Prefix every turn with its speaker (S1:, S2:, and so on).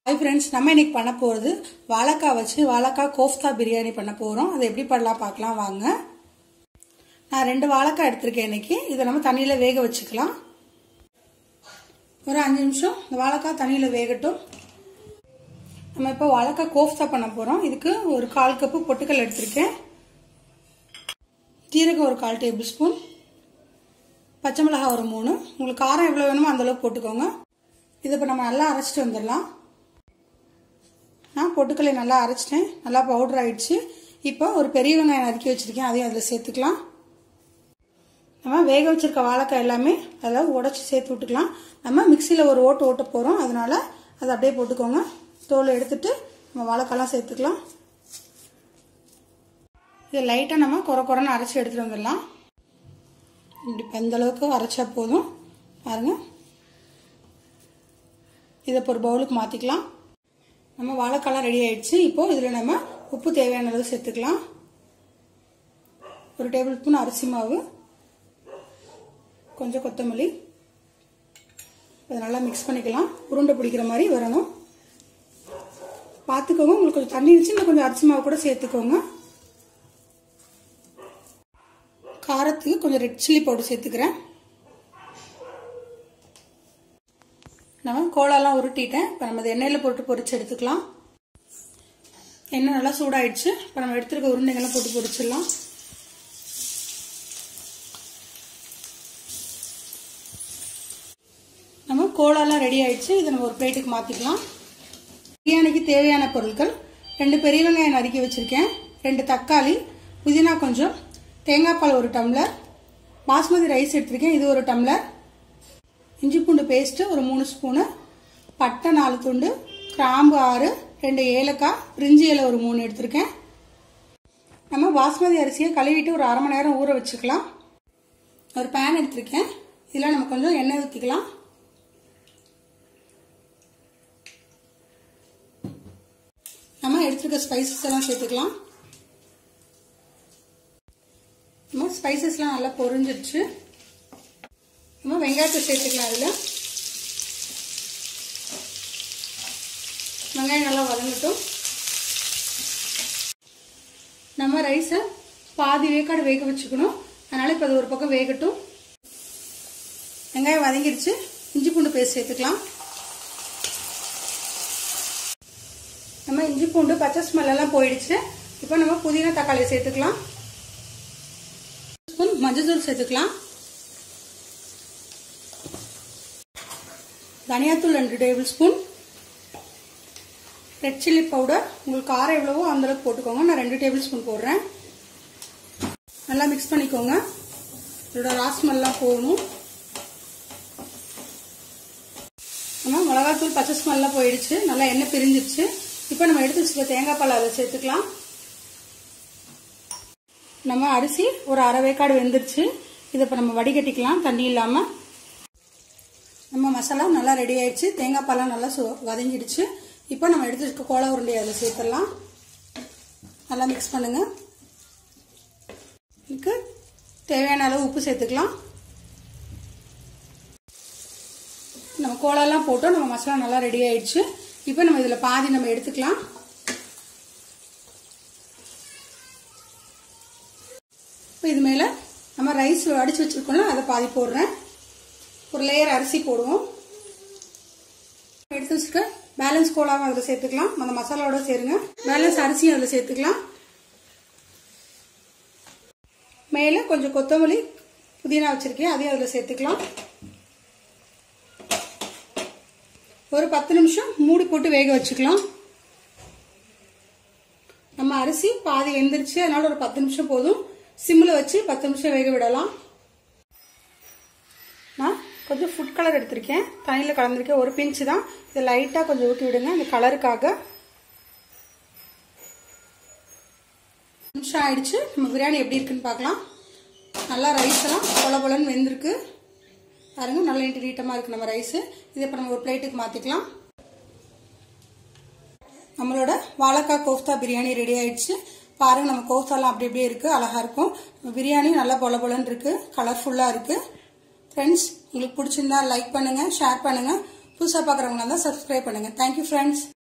S1: hi friends நம்ம இன்னைக்கு பண்ண போகிறது வாழைக்காய் வச்சு வாழைக்காய் கோஃப்தா பிரியாணி பண்ண போகிறோம் அதை எப்படி பண்ணலாம் பார்க்கலாம் வாங்க நான் ரெண்டு வாழைக்காய் எடுத்திருக்கேன் இன்னைக்கு இதை நம்ம தண்ணியில் வேக வச்சுக்கலாம் ஒரு அஞ்சு நிமிஷம் இந்த வாழைக்காய் தண்ணியில் வேகட்டும் நம்ம இப்போ வாழைக்காய் கோஃப்தா பண்ண போகிறோம் இதுக்கு ஒரு கால் கப்பு பொட்டுக்கல் எடுத்திருக்கேன் ஜீரகம் ஒரு கால் டேபிள் ஸ்பூன் பச்சை மிளகாய் ஒரு மூணு உங்களுக்கு காரம் எவ்வளோ வேணுமோ அந்தளவுக்கு போட்டுக்கோங்க இதை இப்போ நம்ம நல்லா அரைச்சிட்டு வந்துடலாம் நான் பொட்டுக்கல்லை நல்லா அரைச்சிட்டேன் நல்லா பவுடர் ஆயிடுச்சு இப்போ ஒரு பெரிய வெங்காயம் நறுக்கி வச்சுருக்கேன் அதையும் அதில் சேர்த்துக்கலாம் நம்ம வேக வச்சிருக்க வாழைக்காய் எல்லாமே அதில் உடச்சி சேர்த்து விட்டுக்கலாம் நம்ம மிக்சியில் ஒரு ஓட்டு ஓட்ட போகிறோம் அதனால அதை அப்படியே போட்டுக்கோங்க தோல் எடுத்துட்டு நம்ம வாழைக்காய்லாம் சேர்த்துக்கலாம் இது லைட்டாக நம்ம குறை குறைன்னு அரைச்சி எடுத்துகிட்டு வந்துடலாம் இப்படி எந்த அளவுக்கு அரைச்சா போதும் பாருங்கள் இதை இப்போ ஒரு பவுலுக்கு மாற்றிக்கலாம் நம்ம வாழைக்காலாம் ரெடி ஆயிடுச்சு இப்போது இதில் நம்ம உப்பு தேவையான அளவு சேர்த்துக்கலாம் ஒரு டேபிள் ஸ்பூன் அரிசி மாவு கொஞ்சம் கொத்தமல்லி அதை நல்லா மிக்ஸ் பண்ணிக்கலாம் உருண்டை பிடிக்கிற மாதிரி வரணும் பார்த்துக்கோங்க உங்களுக்கு கொஞ்சம் தண்ணி இருந்துச்சு இன்னும் கொஞ்சம் அரிசி மாவு கூட சேர்த்துக்கோங்க காரத்துக்கு கொஞ்சம் ரெட் சில்லி பவுடர் சேர்த்துக்கிறேன் நம்ம கோலாலாம் உருட்டிட்டேன் இப்போ நம்ம அதை எண்ணெயில் போட்டு பொரிச்சு எடுத்துக்கலாம் எண்ணெய் நல்லா சூடாயிடுச்சு இப்போ நம்ம எடுத்துருக்க உருண்டைகள்லாம் போட்டு பொரிச்சிடலாம் நம்ம கோலாலாம் ரெடி ஆயிடுச்சு இதை நம்ம ஒரு பிளேட்டுக்கு மாற்றிக்கலாம் பிரியாணிக்கு தேவையான பொருட்கள் ரெண்டு பெரிய வெங்காயம் நறுக்கி வச்சுருக்கேன் ரெண்டு தக்காளி புதினா கொஞ்சம் தேங்காய் பால் ஒரு டம்ளர் பாஸ்மதி ரைஸ் எடுத்திருக்கேன் இது ஒரு டம்ளர் இஞ்சி பூண்டு பேஸ்ட்டு ஒரு மூணு ஸ்பூனு பட்டை நாலு துண்டு கிராம்பு ஆறு ரெண்டு ஏலக்காய் பிரிஞ்சி இலை ஒரு மூணு எடுத்திருக்கேன் நம்ம பாஸ்மதி அரிசியை கழுவிட்டு ஒரு அரை மணி நேரம் ஊற வச்சுக்கலாம் ஒரு பேன் எடுத்திருக்கேன் இதில் நம்ம கொஞ்சம் எண்ணெய் ஊற்றிக்கலாம் நம்ம எடுத்துருக்க ஸ்பைசஸ் எல்லாம் சேர்த்துக்கலாம் நம்ம ஸ்பைசஸ்லாம் நல்லா பொரிஞ்சிருச்சு நம்ம வெங்காயத்தை சேர்த்துக்கலாம் அதில் வெங்காயம் நல்லா வதங்கட்டும் நம்ம ரைஸை பாதி வேக்காடு வேக வச்சுக்கணும் அதனால இப்போ அது ஒரு பக்கம் வேகட்டும் வெங்காயம் வதங்கிடுச்சு இஞ்சி பூண்டு பேஸ்ட் சேர்த்துக்கலாம் நம்ம இஞ்சி பூண்டு பச்சை ஸ்மெல்லாம் போயிடுச்சு இப்போ நம்ம புதினா தக்காளியை சேர்த்துக்கலாம் ஸ்பூன் மஞ்சள் தூள் சேர்த்துக்கலாம் தனியாத்தூள் ரெண்டு tablespoon red chilli powder உங்களுக்கு காரம் எவ்வளவோ அந்தளவுக்கு போட்டுக்கோங்க நான் ரெண்டு டேபிள் ஸ்பூன் போடுறேன் நல்லா மிக்ஸ் பண்ணிக்கோங்க இதோட ராஸ்மெல்லாம் போகணும் நம்ம மிளகாத்தூள் பச்சை ஸ்மெல்லாம் போயிடுச்சு நல்லா எண்ணெய் பிரிஞ்சிருச்சு இப்போ நம்ம எடுத்து வச்சுக்க தேங்காய் பால் அதில் சேர்த்துக்கலாம் நம்ம அரிசி ஒரு அரை வேக்காடு வெந்துருச்சு இதை இப்போ நம்ம வடிகட்டிக்கலாம் தண்ணி இல்லாமல் நம்ம மசாலா நல்லா ரெடி ஆயிடுச்சு தேங்காய் பாலாம் நல்லா வதங்கிடுச்சு இப்போ நம்ம எடுத்து வச்சுக்க கோலா உருண்டையை அதில் சேர்த்துடலாம் நல்லா மிக்ஸ் பண்ணுங்க இதுக்கு தேவையான அளவு உப்பு சேர்த்துக்கலாம் நம்ம கோலாலாம் போட்டோம் நம்ம மசாலா நல்லா ரெடி ஆயிடுச்சு இப்போ நம்ம இதில் பாதி நம்ம எடுத்துக்கலாம் இப்போ இது மேலே நம்ம ரைஸ் அடித்து வச்சுருக்கோம்ல அதை பாதி போடுறேன் ஒரு லேயர் அரிசி போடுவோம் எடுத்து வச்சுருக்க பேலன்ஸ் கோலாவும் அதில் சேர்த்துக்கலாம் அந்த மசாலாவோட சேருங்க பேலன்ஸ் அரிசியும் அதில் சேர்த்துக்கலாம் மேலே கொஞ்சம் கொத்தமல்லி புதினா வச்சுருக்கேன் அதையும் அதில் சேர்த்துக்கலாம் ஒரு பத்து நிமிஷம் மூடி போட்டு வேக வச்சுக்கலாம் நம்ம அரிசி பாதி வெந்துருச்சு அதனால ஒரு பத்து நிமிஷம் போதும் சிம்மில் வச்சு பத்து நிமிஷம் வேக விடலாம் நான் கொஞ்சம் ஃபுட் கலர் எடுத்திருக்கேன் தண்ணியில் கலந்துருக்கேன் ஒரு பிஞ்சு தான் இதை லைட்டாக கொஞ்சம் ஊற்றி விடுங்க இந்த கலருக்காக நிமிஷம் ஆயிடுச்சு நம்ம பிரியாணி எப்படி இருக்குன்னு பார்க்கலாம் நல்லா ரைஸ் எல்லாம் பொல பொலன்னு வெந்திருக்கு பாருங்க நல்ல நீட்டு நீட்டமாக இருக்குது நம்ம ரைஸு இதை இப்போ நம்ம ஒரு பிளேட்டுக்கு மாற்றிக்கலாம் நம்மளோட வாழைக்காய் கோஃப்தா பிரியாணி ரெடி ஆயிடுச்சு பாருங்க நம்ம கோஃப்தாலாம் அப்படி அப்படியே இருக்குது அழகாக இருக்கும் பிரியாணி நல்லா பொல பொலன்னு இருக்குது கலர்ஃபுல்லாக இருக்குது ஃப்ரெண்ட்ஸ் உங்களுக்கு பிடிச்சிருந்தா லைக் பண்ணுங்கள் ஷேர் பண்ணுங்கள் புதுசாக பார்க்குறவங்களா இருந்தால் சப்ஸ்கிரைப் பண்ணுங்கள் தேங்க்யூ ஃப்ரெண்ட்ஸ்